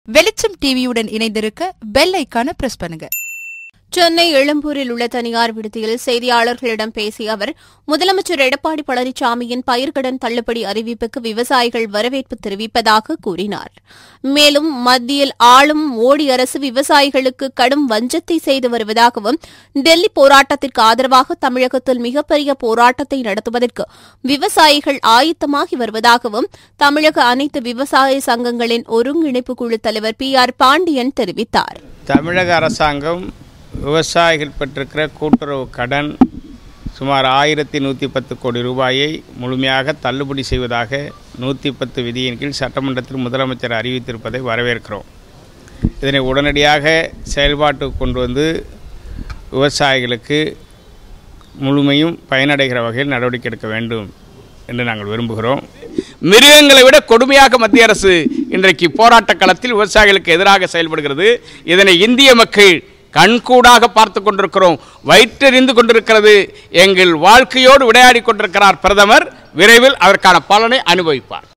வெளிச்சம் டிவியுடன் இணைந்திருக்க பெல் ஐக்கான பிரஸ் பண்ணுங்க சென்னை எழும்பூரில் உள்ள தனியார் விடுதியில் செய்தியாளர்களிடம் பேசிய அவர் முதலமைச்சர் எடப்பாடி பழனிசாமியின் பயிர்க்கடன் தள்ளுபடி அறிவிப்புக்கு விவசாயிகள் வரவேற்பு தெரிவிப்பதாக கூறினார் மேலும் மத்தியில் ஆளும் மோடி அரசு விவசாயிகளுக்கு கடும் வஞ்சத்தை செய்து வருவதாகவும் டெல்லி போராட்டத்திற்கு ஆதரவாக தமிழகத்தில் மிகப்பெரிய போராட்டத்தை நடத்துவதற்கு விவசாயிகள் ஆயத்தமாகி வருவதாகவும் தமிழக அனைத்து விவசாய சங்கங்களின் ஒருங்கிணைப்பு குழு தலைவர் பி ஆர் பாண்டியன் தெரிவித்தார் தமிழக அரசாங்கம் விவசாயிகள் பெற்றிருக்கிற கூட்டுறவு கடன் சுமார் ஆயிரத்தி நூற்றி பத்து கோடி ரூபாயை முழுமையாக தள்ளுபடி செய்வதாக நூற்றி பத்து விதியின் கீழ் சட்டமன்றத்தில் முதலமைச்சர் அறிவித்திருப்பதை வரவேற்கிறோம் இதனை உடனடியாக செயல்பாட்டுக்கு கொண்டு வந்து விவசாயிகளுக்கு முழுமையும் பயனடைகிற வகையில் நடவடிக்கை எடுக்க வேண்டும் என்று நாங்கள் விரும்புகிறோம் மிருகங்களை விட கொடுமையாக மத்திய அரசு இன்றைக்கு போராட்ட களத்தில் விவசாயிகளுக்கு எதிராக செயல்படுகிறது இதனை இந்திய மக்கள் கண்கூடாக பார்த்து கொண்டிருக்கிறோம் வயிற்றெறிந்து கொண்டிருக்கிறது எங்கள் வாழ்க்கையோடு விளையாடி கொண்டிருக்கிறார் பிரதமர் விரைவில் அதற்கான பலனை அனுபவிப்பார்